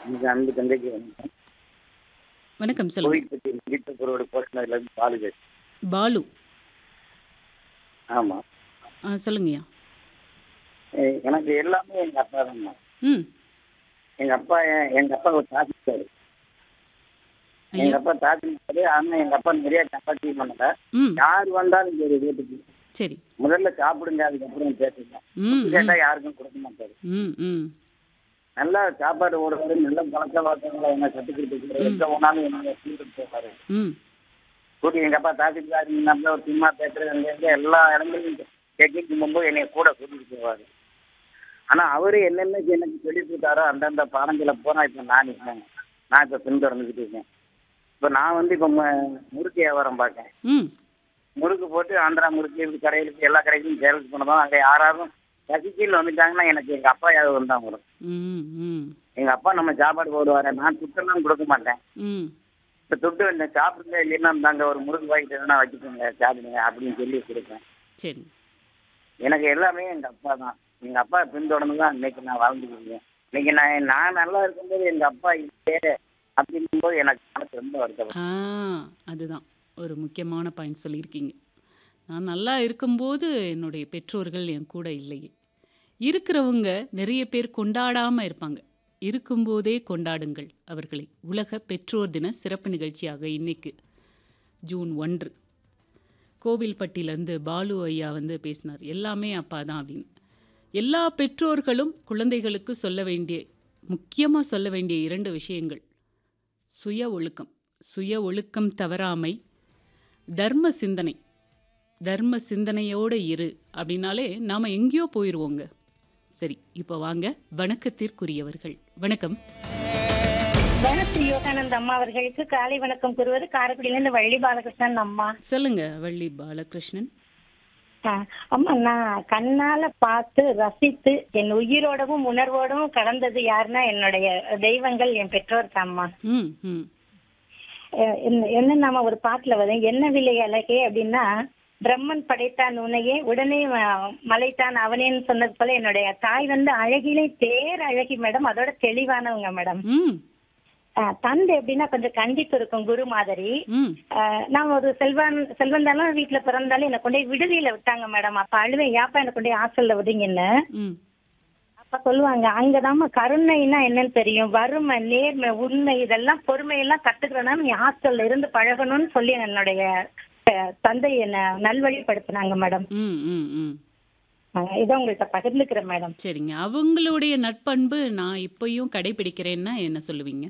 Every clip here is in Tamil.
இன்னைக்கு அன்பு தந்தைக்கு வணக்கம் வணக்கம் சொல்லுங்க கோவில்பட்டி முடித்தப்பரோட போஸ்ட்னர்ல இருந்து பாலு பேசுறேன். பாலு ஆமா ஆ சொல்லுங்கய்யா எ- எனக்கு எல்லாமே எங்க அப்பா தான் ம் எங்க அப்பா எ- எங்க அப்பா ஒரு தாசில்தார் எங்க ஐயா அப்பா தாசில்தார் ஆனா எங்க அப்பா நிறைய சப்பாத்தி பண்ணல ம் யார் வந்தாலும் சரி வீட்டுக்கு சரி முதல்ல சாப்பிடுங்க அதுக்கப்புறம் பேசுங்க ம் ம் கேட்டா யாருக்கும் கொடுக்க மாட்டாரு ம் ம் நல்லா சாப்பாடு ஓடுவாரு நல்ல பழக்க வழக்கங்களை என்ன கற்றுக் கொடுத்துருக்காரு எங்க போனாலும் என்ன கூட்டிட்டு போவாரு ம் கூட்டி எங்க அப்பா தாசில்தார் நம்ம ஒரு சும்மா பேசுறது அங்க இங்க எல்லா இடங்களையும் செக்கிங் போகும்போது என்னை கூட கூட்டிட்டு போவாரு ஆனா அவரு என்னென்ன எனக்கு சொல்லி கொடுத்தாரோ அந்தந்த பாடங்களை பூரா இப்ப நான் இருக்கேன் நான் இப்ப பின்தொடர்ந்துக்கிட்டு இருக்கேன் இப்ப நான் வந்து இப்ப மு- முறுக்கு வியாபாரம் பார்க்கேன் ம் முறுக்கு போட்டு ஆந்திரா முறுக்கு இப்படி கடைகளுக்கு எல்லா கடைக்கும் சேல்ஸ் பண்ணதும் அங்க யாராவது பசிக்கீழ் வந்துட்டாங்கன்னா எனக்கு எங்க அப்பா யாவது வந்தா வரும் ம் ம் எங்க அப்பா நம்ம சாப்பாடு போடுவாரு நான் துட்டெல்லாம் கொடுக்க மாட்டேன் ம் இப்ப துட்டு இந்த சாப்பிடுங்க இல்லைன்னா தாங்க ஒரு முறுக்கு வாங்கிட்டு வேணா வச்சுக்கோங்க சாப்பிடுங்க அப்படின்னு சொல்லி கொடுப்பேன் சரி எனக்கு எல்லாமே எங்க அப்பா தான் எங்க அப்பா பின்தொடர்ந்து தான் இன்னைக்கு நான் வாழ்ந்துருக்கேன் இன்னைக்கு நான் நான் நல்லா இருக்கும்போது எங்க அப்பா இல்லையே அப்படிங்கும்போது எனக்கு மனசு ரொம்ப வருத்தம் ஆ அதுதான் ஒரு முக்கியமான பாயிண்ட் சொல்லியிருக்கீங்க நான் நல்லா இருக்கும்போது என்னுடைய பெற்றோர்கள் என் கூட இல்லையே இருக்கிறவங்க நிறைய பேர் கொண்டாடாமல் இருப்பாங்க இருக்கும்போதே கொண்டாடுங்கள் அவர்களை உலக பெற்றோர் தின சிறப்பு நிகழ்ச்சியாக இன்னைக்கு ஜூன் ஒன்று கோவில்பட்டியிலேருந்து பாலு ஐயா வந்து பேசினார் எல்லாமே அப்பா தான் அப்படின்னு எல்லா பெற்றோர்களும் குழந்தைகளுக்கு சொல்ல வேண்டிய முக்கியமாக சொல்ல வேண்டிய இரண்டு விஷயங்கள் சுய ஒழுக்கம் சுய ஒழுக்கம் தவறாமை தர்ம சிந்தனை தர்ம சிந்தனையோடு இரு அப்படின்னாலே நாம் எங்கேயோ போயிடுவோங்க சரி இப்போ வாங்க வணக்கத்திற்குரியவர்கள் வணக்கம் வணக்கம் யோகானந்த் அம்மா அவர்களுக்கு காலை வணக்கம் கூறுவது காரைக்குடியிலிருந்து வள்ளி பாலகிருஷ்ணன் அம்மா சொல்லுங்க வள்ளி பாலகிருஷ்ணன் ஆ, அம்மா நான் கண்ணால பார்த்து ரசித்து என் உயிரோடவும் உணர்வோடவும் கலந்தது யாருன்னா என்னுடைய தெய்வங்கள் என் பெற்றோர் தான்மா ம் ம் அஹ் என்ன- என்ன நாம ஒரு பாட்டுல வரும் என்ன விலை அழகே அப்படின்னா பிரம்மன் படைத்தான் உன்னையே உடனே அஹ், மலைத்தான் அவனேன்னு சொன்னது போல என்னுடைய தாய் வந்து அழகிலே பேர் அழகி மேடம் அதோட தெளிவானவங்க மேடம் ம் அஹ், தந்தை எப்படின்னா கொஞ்சம் கண்டிப்பு இருக்கும் குரு மாதிரி ம் ஆஹ் நான் ஒரு செல்வன் செல்வன் தானே வீட்டுல பிறந்தாலும் என்னை கொண்டு போய் விடுதியில விட்டாங்க மேடம் அப்ப அழுவேன் ஏப்பா என்னை கொண்டு போய் ஹாஸ்டல்ல விடுங்கன்னு ம் அப்ப சொல்லுவாங்க அங்கதாம்மா கருணைன்னா என்னன்னு தெரியும் வறுமை நேர்மை உண்மை இதெல்லாம் பொறுமை எல்லாம் கத்துக்கிறனா நீ ஹாஸ்டல்ல இருந்து பழகணும்னு சொல்லி என்னுடைய அஹ், தந்தை என்ன நல்வழிப்படுத்தினாங்க மேடம் ம் ம் ம் ஆஹ் இதை உங்கள்கிட்ட பகிர்ந்துக்கிறேன் மேடம் சரிங்க அவங்களுடைய நட்பண்பு நான் இப்பயும் கடைபிடிக்கிறேன்னா என்ன சொல்லுவீங்க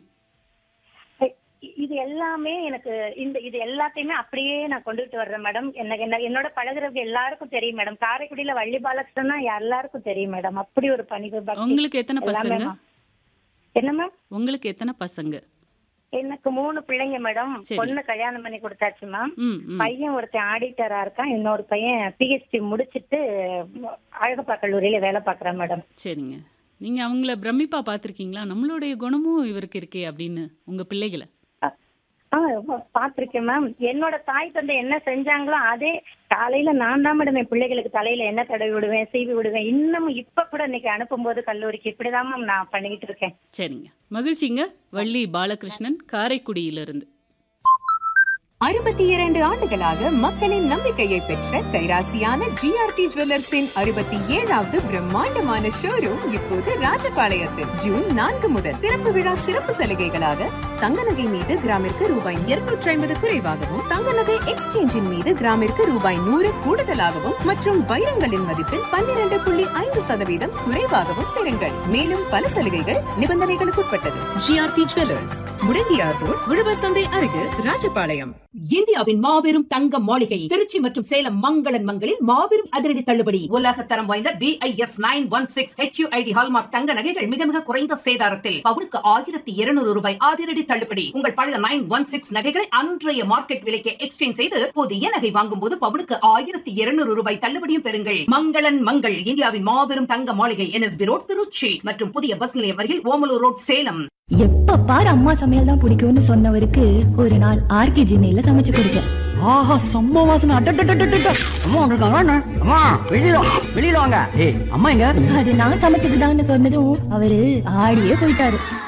இது எல்லாமே எனக்கு இந்த இது எல்லாத்தையுமே அப்படியே நான் கொண்டுட்டு வர்றேன் மேடம் என்ன என்ன என்னோட பழகுறவங்க எல்லாருக்கும் தெரியும் மேடம் காரைக்குடியில வள்ளி பாலகிருஷ்ணன் எல்லாருக்கும் தெரியும் மேடம் அப்படி ஒரு பணிவு பக்தி உங்களுக்கு எத்தனை எல்லாமே பசங்க மா- என்ன மேம் உங்களுக்கு எத்தனை பசங்க எனக்கு மூணு பிள்ளைங்க மேடம் சரி. பொண்ணு கல்யாணம் பண்ணி கொடுத்தாச்சு மேம் ம் ம் பையன் ஒருத்தன் ஆடிட்டரா இருக்கான் இன்னொரு பையன் பிஹெச்டி முடிச்சிட்டு அழகப்பா கல்லூரியில வேலை பாக்குறான் மேடம் சரிங்க நீங்க அவங்கள பிரமிப்பா பார்த்துருக்கீங்களா நம்மளுடைய குணமும் இவருக்கு இருக்கே அப்படின்னு உங்க பிள்ளைகளை ஆ பாத்திருக்கேன் மேம் என்னோட தாய் தந்தை என்ன செஞ்சாங்களோ அதே காலையில நான் தான் மேடம் என் பிள்ளைகளுக்கு தலையில என்ன தடவி விடுவேன் சீவி விடுவேன் இன்னும் இப்ப கூட இன்னைக்கு அனுப்பும்போது கல்லூரிக்கு இப்படிதான் மேம் நான் பண்ணிக்கிட்டு இருக்கேன் சரிங்க மகிழ்ச்சிங்க வள்ளி பாலகிருஷ்ணன் காரைக்குடியிலிருந்து அறுபத்தி இரண்டு ஆண்டுகளாக மக்களின் நம்பிக்கையை பெற்ற கைராசியான ஜிஆர்டி ஜுவல்லர்ஸின் அறுபத்தி ஏழாவது பிரம்மாண்டமான ஷோரூம் இப்போது ராஜபாளையத்தில் ஜூன் நான்கு முதல் திறப்பு விழா சிறப்பு சலுகைகளாக தங்க நகை மீது கிராமிற்கு ரூபாய் இருநூற்றி ஐம்பது குறைவாகவும் தங்க நகை எக்ஸ்சேஞ்சின் மீது கிராமிற்கு ரூபாய் நூறு கூடுதலாகவும் மற்றும் வைரங்களின் மதிப்பில் பன்னிரண்டு புள்ளி ஐந்து சதவீதம் குறைவாகவும் பெறுங்கள் மேலும் பல சலுகைகள் நிபந்தனைகளுக்கு உட்பட்டது ஜிஆர்டி ஜுவல்லர்ஸ் முடங்கியார் ரோட் உழவர் சந்தை அருகில் ராஜபாளையம் இந்தியாவின் மாபெரும் தங்க மாளிகை திருச்சி மற்றும் சேலம் மங்களன் மங்களில் மாபெரும் அதிரடி தள்ளுபடி உலக தரம் வாய்ந்த B I S nine one six H U I D hallmark தங்க நகைகள் மிக மிக குறைந்த சேதாரத்தில் பவுனுக்கு ஆயிரத்தி இருநூறு ரூபாய் அதிரடி தள்ளுபடி உங்கள் பழைய நைன் ஒன் சிக்ஸ் நகைகளை அன்றைய மார்க்கெட் விலைக்கு எக்ஸ்சேஞ்ச் செய்து புதிய நகை வாங்கும் போது பவுனுக்கு ஆயிரத்தி இருநூறு ரூபாய் தள்ளுபடியும் பெறுங்கள் மங்களன் மங்கள் இந்தியாவின் மாபெரும் தங்க மாளிகை என்எஸ்பி ரோட் திருச்சி மற்றும் புதிய பஸ் நிலையம் அருகில் ஓமலூர் ரோட் சேலம் எப்ப பாரு அம்மா சமையல் தான் பிடிக்கும்னு சொன்னவருக்கு ஒரு நாள் ஆர்கே ஜினையில சமைச்சு கொடுத்தேன் ஆஹா செம்ம வாசனை அட்டட்டட்டட்டட்ட அம்மா வந்திருக்காங்க அண்ணா. அம்மா வெளியில வா, வெளியில வாங்க ஏய் அம்மா எங்க அது நான் சமைச்சதுதான்னு சொன்னதும் அவரு ஆடியே போயிட்டாரு